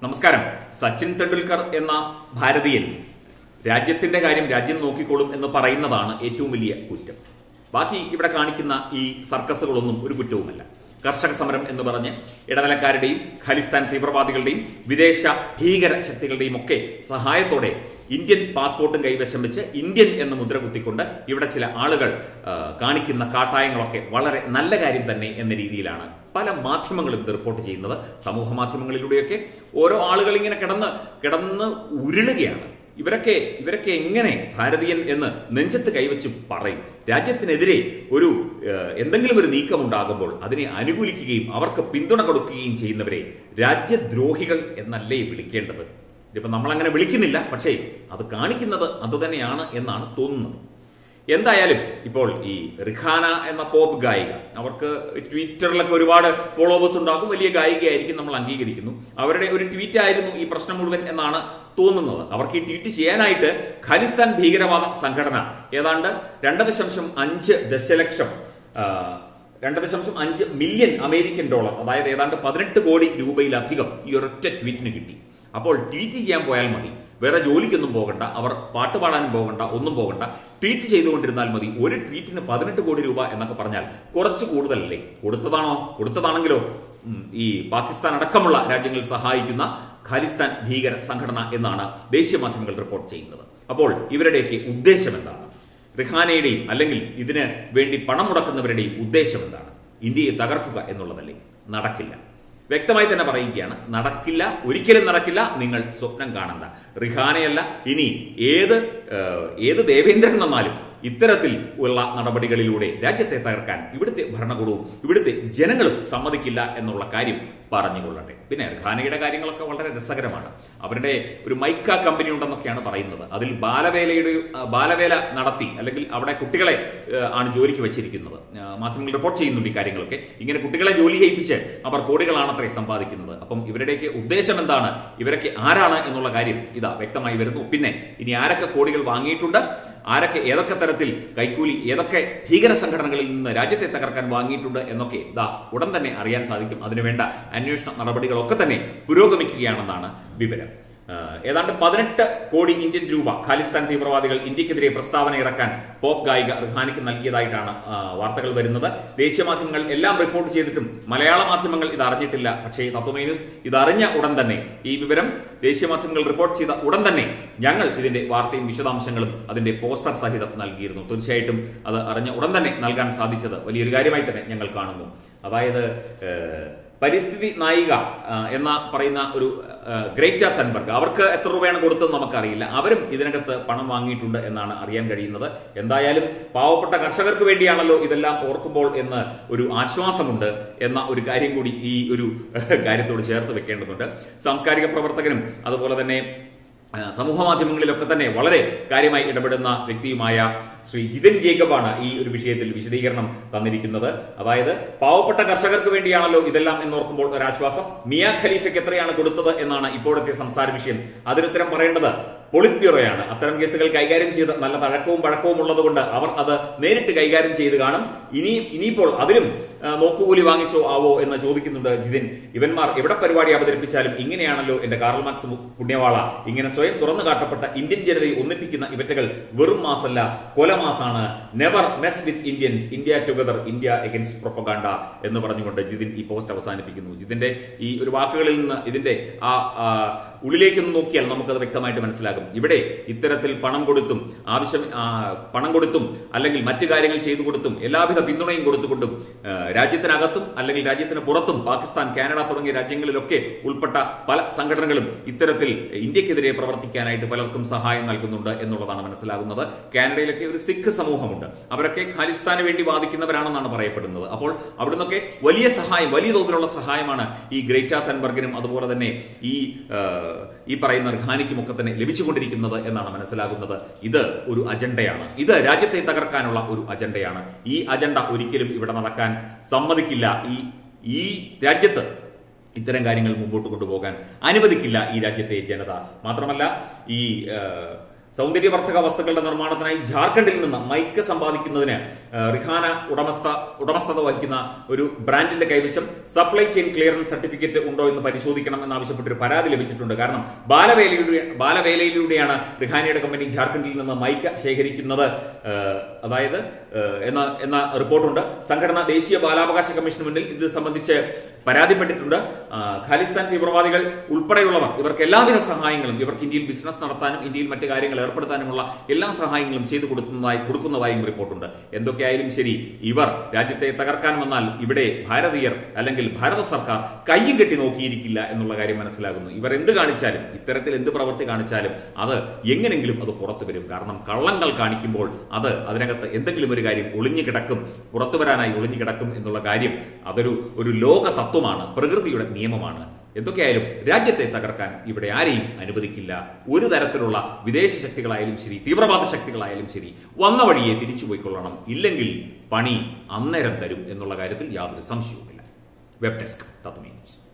നമസ്കാരം സച്ചിൻ തെണ്ടുൽക്കർ എന്ന ഭാരതീയൻ രാജ്യത്തിന്റെ കാര്യം രാജ്യം നോക്കിക്കോളും എന്ന് പറയുന്നതാണ് ഏറ്റവും വലിയ കുറ്റം ബാക്കി ഇവിടെ കാണിക്കുന്ന ഈ സർക്കസുകളൊന്നും ഒരു കുറ്റവുമല്ല കർഷക സമരം എന്ന് പറഞ്ഞ് ഇടനിലക്കാരുടെയും ഖലിസ്ഥാൻ തീവ്രവാദികളുടെയും വിദേശ ഭീകര ശക്തികളുടെയും ഒക്കെ സഹായത്തോടെ ഇന്ത്യൻ പാസ്പോർട്ടും കൈവശം വെച്ച് ഇന്ത്യൻ എന്ന് മുദ്ര കുത്തിക്കൊണ്ട് ഇവിടെ ചില ആളുകൾ ആ, കാണിക്കുന്ന കാട്ടായങ്ങളൊക്കെ വളരെ നല്ല കാര്യം തന്നെ എന്ന രീതിയിലാണ് പല മാധ്യമങ്ങളും ഇത് റിപ്പോർട്ട് ചെയ്യുന്നത് സമൂഹ മാധ്യമങ്ങളിലൂടെയൊക്കെ ഓരോ ആളുകൾ ഇങ്ങനെ കിടന്ന് കിടന്ന് ഉരുളുകയാണ് ഇവരൊക്കെ ഇവരൊക്കെ എങ്ങനെ ഭാരതീയൻ എന്ന് നെഞ്ചത്ത് കൈവച്ച് പറയും രാജ്യത്തിനെതിരെ ഒരു ഏഹ്, എന്തെങ്കിലും ഒരു നീക്കം ഉണ്ടാകുമ്പോൾ അതിനെ അനുകൂലിക്കുകയും അവർക്ക് പിന്തുണ കൊടുക്കുകയും ചെയ്യുന്നവരെ രാജ്യദ്രോഹികൾ എന്നല്ലേ വിളിക്കേണ്ടത് ഇതിപ്പോ നമ്മളങ്ങനെ വിളിക്കുന്നില്ല പക്ഷേ അത് കാണിക്കുന്നത് അതുതന്നെയാണ് എന്നാണ് തോന്നുന്നത് എന്തായാലും ഇപ്പോൾ ഈ റിഖാന എന്ന പോപ്പ് ഗായിക അവർക്ക് ട്വിറ്ററിലൊക്കെ ഒരുപാട് ഫോളോവേഴ്സ് ഉണ്ടാകും വലിയ ഗായികയായിരിക്കും നമ്മൾ അംഗീകരിക്കുന്നു അവരുടെ ഒരു ട്വീറ്റ് ആയിരുന്നു ഈ പ്രശ്നം മുഴുവൻ എന്നാണ് തോന്നുന്നത് അവർക്ക് ഈ ട്വീറ്റ് ചെയ്യാനായിട്ട് ഖലിസ്ഥാൻ ഭീകരവാദ സംഘടന ഏതാണ്ട് രണ്ട് ദശാംശം അഞ്ച് ദശലക്ഷം ആ, രണ്ട് ദശാംശം അഞ്ച് മില്യൺ അമേരിക്കൻ ഡോളർ അതായത് ഏതാണ്ട് പതിനെട്ട് കോടി രൂപയിലധികം ഈ ഒരൊറ്റ ട്വീറ്റിന് കിട്ടി അപ്പോൾ ട്വീറ്റ് ചെയ്യാൻ പോയാൽ മതി വേറെ ജോലിക്കൊന്നും പോകണ്ട അവർ പാട്ട് പാടാനും പോകണ്ട ഒന്നും പോകണ്ട ട്വീറ്റ് ചെയ്തുകൊണ്ടിരുന്നാൽ മതി ഒരു ട്വീറ്റിന് പതിനെട്ട് കോടി രൂപ എന്നൊക്കെ പറഞ്ഞാൽ കുറച്ച് കൂടുതലല്ലേ കൊടുത്തതാണോ കൊടുത്തതാണെങ്കിലോ ഉം, ഈ പാകിസ്ഥാൻ അടക്കമുള്ള രാജ്യങ്ങൾ സഹായിക്കുന്ന ഖാലിസ്ഥാൻ ഭീകര സംഘടന എന്നാണ് ദേശീയ മാധ്യമങ്ങൾ റിപ്പോർട്ട് ചെയ്യുന്നത് അപ്പോൾ ഇവരുടെയൊക്കെ ഉദ്ദേശം എന്താണ് റിഹാനയുടെയും അല്ലെങ്കിൽ ഇതിന് വേണ്ടി പണം മുടക്കുന്നവരുടെയും ഉദ്ദേശം എന്താണ് ഇന്ത്യയെ തകർക്കുക എന്നുള്ളതല്ലേ നടക്കില്ല വ്യക്തമായി തന്നെ പറയുകയാണ് നടക്കില്ല ഒരിക്കലും നടക്കില്ല നിങ്ങൾ സ്വപ്നം കാണണ്ട റിഹാനയല്ല ഇനി ഏത് ഏഹ്, ഏത് ദേവേന്ദ്രൻ വന്നാലും ഇത്തരത്തിൽ ഉള്ള നടപടികളിലൂടെ രാജ്യത്തെ തകർക്കാൻ ഇവിടുത്തെ ഭരണകൂടവും ഇവിടുത്തെ ജനങ്ങളും സമ്മതിക്കില്ല എന്നുള്ള കാര്യം പറഞ്ഞുകൊള്ളട്ടെ പിന്നെ ഖാനയുടെ കാര്യങ്ങളൊക്കെ വളരെ രസകരമാണ് അവരുടെ ഒരു മൈക്ക കമ്പനി ഉണ്ടെന്നൊക്കെയാണ് പറയുന്നത് അതിൽ ബാലവേലയുടെ ആ, ബാലവേല നടത്തി അല്ലെങ്കിൽ അവിടെ കുട്ടികളെ ആ, ആണ് ജോലിക്ക് വെച്ചിരിക്കുന്നത് ആ, മാധ്യമങ്ങൾ റിപ്പോർട്ട് ചെയ്യുന്നുണ്ട് ഈ കാര്യങ്ങളൊക്കെ ഇങ്ങനെ കുട്ടികളെ ജോലി ചെയ്യിപ്പിച്ച് അവർ കോടികളാണത്രേ സമ്പാദിക്കുന്നത് അപ്പം ഇവരുടെയൊക്കെ ഉദ്ദേശം എന്താണ് ഇവരൊക്കെ ആരാണ് എന്നുള്ള കാര്യം ഇതാ വ്യക്തമായി വരുന്നു പിന്നെ ഇനി ആരൊക്കെ കോടികൾ വാങ്ങിയിട്ടുണ്ട് ആരൊക്കെ ഏതൊക്കെ തരത്തിൽ കൈക്കൂലി ഏതൊക്കെ ഭീകര സംഘടനകളിൽ നിന്ന് രാജ്യത്തെ തകർക്കാൻ വാങ്ങിയിട്ടുണ്ട് എന്നൊക്കെ ഇതാ ഉടൻ തന്നെ അറിയാൻ സാധിക്കും അതിനുവേണ്ട അന്വേഷണ നടപടികളൊക്കെ തന്നെ പുരോഗമിക്കുകയാണെന്നാണ് വിവരം ആ, ഏതാണ്ട് പതിനെട്ട് കോടി ഇന്ത്യൻ രൂപ ഖാലിസ്ഥാൻ തീവ്രവാദികൾ ഇന്ത്യക്കെതിരെ പ്രസ്താവന ഇറക്കാൻ പോപ്പ് ഗായിക റിഹാനിക്ക് നൽകിയതായിട്ടാണ് ആ, വാർത്തകൾ വരുന്നത് ദേശീയ മാധ്യമങ്ങൾ എല്ലാം റിപ്പോർട്ട് ചെയ്തിട്ടും മലയാള മാധ്യമങ്ങൾ ഇത് അറിഞ്ഞിട്ടില്ല പക്ഷേ തത്വമേ ന്യൂസ് ഇത് അറിഞ്ഞ ഉടൻ തന്നെ ഈ വിവരം ദേശീയ മാധ്യമങ്ങൾ റിപ്പോർട്ട് ചെയ്ത ഉടൻ തന്നെ ഞങ്ങൾ ഇതിന്റെ വാർത്തയും വിശദാംശങ്ങളും അതിന്റെ പോസ്റ്റർ സഹിതം നൽകിയിരുന്നു തീർച്ചയായിട്ടും അത് അറിഞ്ഞ ഉടൻ തന്നെ നൽകാൻ സാധിച്ചത് വലിയൊരു കാര്യമായി തന്നെ ഞങ്ങൾ കാണുന്നു അതായത് ഏഹ്, പരിസ്ഥിതി നായിക ആ, എന്ന പറയുന്ന ഒരു ആ, ഗ്രേറ്റ തൻബർഗ് അവർക്ക് എത്ര രൂപയാണ് കൊടുത്തതെന്ന് നമുക്കറിയില്ല അവരും ഇതിനകത്ത് പണം വാങ്ങിയിട്ടുണ്ട് എന്നാണ് അറിയാൻ കഴിയുന്നത് എന്തായാലും പാവപ്പെട്ട കർഷകർക്ക് വേണ്ടിയാണല്ലോ ഇതെല്ലാം ഓർക്കുമ്പോൾ എന്ന് ഒരു ആശ്വാസമുണ്ട് എന്ന ഒരു കാര്യം കൂടി ഈ ഒരു കാര്യത്തോട് ചേർത്ത് വെക്കേണ്ടതുണ്ട് സാംസ്കാരിക പ്രവർത്തകനും അതുപോലെ തന്നെ ആ, സമൂഹ മാധ്യമങ്ങളിലൊക്കെ തന്നെ വളരെ കാര്യമായി ഇടപെടുന്ന വ്യക്തിയുമായ ശ്രീ ജിതിൻ ജേക്കബാണ് ഈ ഒരു വിഷയത്തിൽ വിശദീകരണം തന്നിരിക്കുന്നത് അതായത് പാവപ്പെട്ട കർഷകർക്ക് വേണ്ടിയാണല്ലോ ഇതെല്ലാം എന്നോർക്കുമ്പോൾ ഒരാശ്വാസം മിയ ഖലീഫയ്ക്ക് എത്രയാണ് കൊടുത്തത് എന്നാണ് ഇപ്പോഴത്തെ സംസാര വിഷയം അതിനുത്തരം പറയേണ്ടത് പൊളിറ്റ് ബ്യൂറോയാണ് അത്തരം കേസുകൾ കൈകാര്യം ചെയ്ത് നല്ല തഴക്കവും പഴക്കവും ഉള്ളതുകൊണ്ട് അവർ അത് നേരിട്ട് കൈകാര്യം ചെയ്ത് കാണും ഇനി ഇനിയിപ്പോൾ അതിലും ആ, നോക്കുകൂലി വാങ്ങിച്ചോ ആവോ എന്ന് ചോദിക്കുന്നുണ്ട് ജിതിൻ ഇവന്മാർ എവിടെ പരിപാടി അവതരിപ്പിച്ചാലും ഇങ്ങനെയാണല്ലോ എന്റെ കാറൽ മാർക്സ് മു- പുണ്യവാള ഇങ്ങനെ സ്വയം തുറന്നു കാട്ടപ്പെട്ട ഇന്ത്യൻ ജനതയെ ഒന്നിപ്പിക്കുന്ന ഇവറ്റകൾ വെറും മാസല്ല കൊലമാസാണ് never mess with Indians India together India against propaganda എന്ന് പറഞ്ഞുകൊണ്ട് ജിതിൻ ഈ പോസ്റ്റ് അവസാനിപ്പിക്കുന്നു ജിതിന്റെ ഈ ഒരു വാക്കുകളിൽ നിന്ന് ഇതിന്റെ ആ ആ, ഉള്ളിലേക്കൊന്ന് നോക്കിയാൽ നമുക്കത് വ്യക്തമായിട്ട് മനസ്സിലാകും ഇവിടെ ഇത്തരത്തിൽ പണം കൊടുത്തും ആവശ്യം ആ, പണം കൊടുത്തും അല്ലെങ്കിൽ മറ്റു കാര്യങ്ങൾ ചെയ്തു കൊടുത്തും എല്ലാവിധ പിന്തുണയും കൊടുത്തുകൊണ്ടും ആ, രാജ്യത്തിനകത്തും അല്ലെങ്കിൽ രാജ്യത്തിന് പുറത്തും പാകിസ്ഥാൻ കാനഡ തുടങ്ങിയ രാജ്യങ്ങളിലൊക്കെ ഉൾപ്പെട്ട പല സംഘടനകളും ഇത്തരത്തിൽ ഇന്ത്യക്കെതിരെ പ്രവർത്തിക്കാനായിട്ട് പലർക്കും സഹായം നൽകുന്നുണ്ട് എന്നുള്ളതാണ് മനസ്സിലാകുന്നത് കാനഡയിലൊക്കെ ഒരു സിഖ് സമൂഹമുണ്ട് അവരൊക്കെ ഖാലിസ്ഥാന് വേണ്ടി വാദിക്കുന്നവരാണെന്നാണ് പറയപ്പെടുന്നത് അപ്പോൾ അവിടുന്നൊക്കെ വലിയ സഹായം വലിയ തോതിലുള്ള സഹായമാണ് ഈ ഗ്രേറ്റ തൻബർഗിനും അതുപോലെ തന്നെ ഈ ആ, ഈ പറയുന്ന ഖാനിക്കും ഒക്കെ തന്നെ ലഭിച്ചുകൊണ്ടിരിക്കുന്നത് എന്നാണ് മനസ്സിലാകുന്നത് ഇത് ഒരു അജണ്ടയാണ് ഇത് രാജ്യത്തെ തകർക്കാനുള്ള ഒരു അജണ്ടയാണ് ഈ അജണ്ട ഒരിക്കലും ഇവിടെ നടക്കാൻ സമ്മതിക്കില്ല ഈ ഈ രാജ്യത്ത് ഇത്തരം കാര്യങ്ങൾ മുമ്പോട്ട് കൊണ്ടുപോകാൻ അനുവദിക്കില്ല ഈ രാജ്യത്തെ ജനത മാത്രമല്ല ഈ ആ, സൗന്ദര്യവർദ്ധക വസ്തുക്കളുടെ നിർമ്മാണത്തിനായി ജാർഖണ്ഡിൽ നിന്ന് മൈക്ക് സമ്പാദിക്കുന്നതിന് ഏഹ്, റിഹാന ഉടമസ്ഥ ഉടമസ്ഥത വഹിക്കുന്ന ഒരു ബ്രാൻഡിന്റെ കൈവശം സപ്ലൈ ചെയിൻ ക്ലിയറൻസ് സർട്ടിഫിക്കറ്റ് ഉണ്ടോ എന്ന് പരിശോധിക്കണം എന്നാവശ്യപ്പെട്ടൊരു പരാതി ലഭിച്ചിട്ടുണ്ട് കാരണം ബാലവേലയിലൂടെ ബാലവേലയിലൂടെയാണ് റിഹാനയുടെ കമ്പനി ജാർഖണ്ഡിൽ നിന്ന് മൈക്ക ശേഖരിക്കുന്നത് ഏഹ്, അതായത് ഏഹ്, എന്ന എന്ന റിപ്പോർട്ടുണ്ട് സംഘടന ദേശീയ ബാലാവകാശ കമ്മീഷന് മുന്നിൽ ഇത് സംബന്ധിച്ച് പരാതിപ്പെട്ടിട്ടുണ്ട് ആ, ഖാലിസ്ഥാൻ തീവ്രവാദികൾ ഉൾപ്പെടെയുള്ളവർ ഇവർക്ക് എല്ലാവിധ സഹായങ്ങളും ഇവർക്ക് ഇന്ത്യയിൽ ബിസിനസ് നടത്താനും ഇന്ത്യയിൽ മറ്റു കാര്യങ്ങൾ ഏർപ്പെടുത്താനുമുള്ള എല്ലാ സഹായങ്ങളും ചെയ്തു കൊടുക്കുന്നതായി കൊടുക്കുന്നതായും റിപ്പോർട്ടുണ്ട് എന്തൊക്കെയായാലും ശരി ഇവർ രാജ്യത്തെ തകർക്കാൻ വന്നാൽ ഇവിടെ ഭാരതീയർ അല്ലെങ്കിൽ ഭാരത സർക്കാർ കയ്യും കെട്ടി നോക്കിയിരിക്കില്ല എന്നുള്ള കാര്യം മനസ്സിലാകുന്നു ഇവർ എന്ത് കാണിച്ചാലും ഇത്തരത്തിൽ എന്ത് പ്രവൃത്തി കാണിച്ചാലും അത് എങ്ങനെങ്കിലും അത് പുറത്തു വരും കാരണം കള്ളങ്ങൾ കാണിക്കുമ്പോൾ അത് അതിനകത്ത് എന്തെങ്കിലും ഒരു കാര്യം ഒളിഞ്ഞു കിടക്കും പുറത്തു വരാനായി ഒളിഞ്ഞു കിടക്കും എന്നുള്ള കാര്യം അതൊരു ഒരു ലോക തത്വമാണ് പ്രകൃതിയുടെ നിയമമാണ് എന്തൊക്കെയായാലും രാജ്യത്തെ തകർക്കാൻ ഇവിടെ ആരെയും അനുവദിക്കില്ല ഒരു തരത്തിലുള്ള വിദേശ ശക്തികളായാലും ശരി തീവ്രവാദ ശക്തികളായാലും ശരി വന്ന വഴിയെ തിരിച്ചു പോയിക്കൊള്ളണം ഇല്ലെങ്കിൽ പണി അന്നേരം തരും എന്നുള്ള കാര്യത്തിൽ യാതൊരു സംശയവുമില്ല വെബ് ഡെസ്ക് തത്വമേ ന്യൂസ്